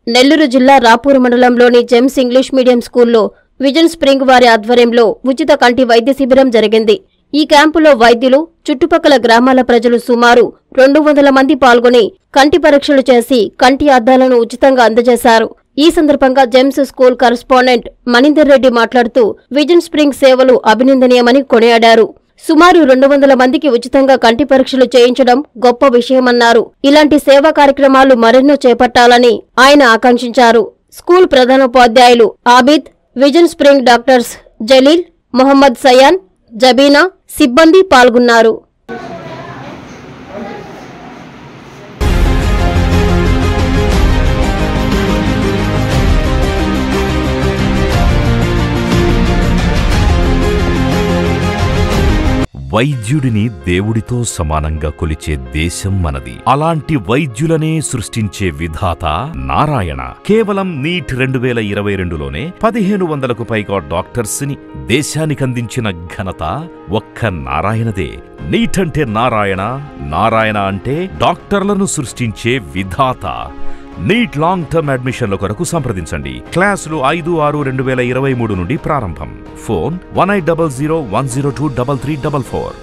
నెల్లూరు జిల్లా రాపూర్ మండలంలోని Gems English medium స్కూల్లో విజన్ స్ప్రింగ్ వారి ఆధ్వర్యంలో ఉచిత కంటి వైద్య శిబిరం జరిగింది ఈ క్యాంపులో వైద్యులు చుట్టుపక్కల గ్రామాల ప్రజలు సుమారు రెండు వందల మంది పాల్గొని కంటి పరీక్షలు చేసి కంటి అద్దాలను ఉచితంగా అందజేశారు ఈ సందర్భంగా Gems school correspondent Maninder Reddy మాట్లాడుతూ విజన్ స్ప్రింగ్ సేవలు అభినందనీయమని కొనియాడారు సుమారు రెండు వందల మందికి ఉచితంగా కంటి పరీక్షలు చేయించడం గొప్ప విషయమన్నారు ఇలాంటి సేవా కార్యక్రమాలు మరెన్నో చేపట్టాలని ఆయన ఆకాంక్షించారు స్కూల్ ప్రధానోపాధ్యాయులు Abid vision spring doctors Jaleel Mohammed Sayan Jabeena సిబ్బంది పాల్గొన్నారు వైద్యుడిని దేవుడితో సమానంగా కొలిచే దేశం మనది అలాంటి వైద్యులనే సృష్టించే విధాత నారాయణ కేవలం నీట్ రెండు వేల ఇరవై రెండులోనే పదిహేను వందలకు పైగా డాక్టర్స్ ని దేశానికందించిన ఘనత ఒక్క నారాయణదే నీట్ అంటే నారాయణ నారాయణ అంటే డాక్టర్లను సృష్టించే విధాత నీట్ లాంగ్ టర్మ్ అడ్మిషన్ల కొరకు సంప్రదించండి క్లాసులు ఐదు ఆరు రెండు వేల ఇరవై మూడు నుండి ప్రారంభం phone one eight double zero one zero two double three double four